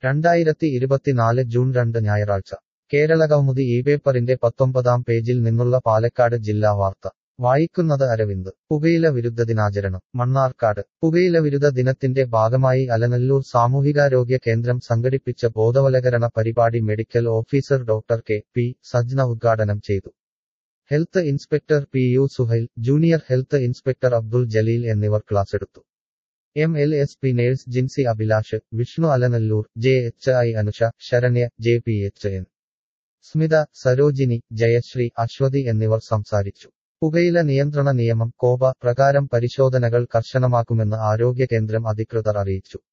രണ്ടായിരത്തി ഇരുപത്തിനാല് ജൂൺ രണ്ട് ഞായറാഴ്ച കേരളകൗമുദി ഈ പേപ്പറിന്റെ പത്തൊമ്പതാം പേജിൽ നിന്നുള്ള പാലക്കാട് ജില്ലാ വാർത്ത വായിക്കുന്നത് അരവിന്ദ് പുകയില വിരുദ്ധ ദിനാചരണം മണ്ണാർക്കാട് പുകയില വിരുദ്ധ ദിനത്തിന്റെ ഭാഗമായി അലനല്ലൂർ സാമൂഹികാരോഗ്യ കേന്ദ്രം സംഘടിപ്പിച്ച ബോധവൽക്കരണ പരിപാടി medical officer doctor K P Sajna ഉദ്ഘാടനം ചെയ്തു health inspector P U Suhail junior health inspector Abdul Jaleel എന്നിവർ ക്ലാസെടുത്തു M L S P nurse Jincy Abhilash Vishnu Alanallur J H I Anusha Saranya J P H N Smitha Sarojini Jayasree Aswathi എന്നിവർ സംസാരിച്ചു പുകയില നിയന്ത്രണ നിയമം കോപ പ്രകാരം പരിശോധനകൾ കർശനമാക്കുമെന്ന് ആരോഗ്യ കേന്ദ്രം അധികൃതർ അറിയിച്ചു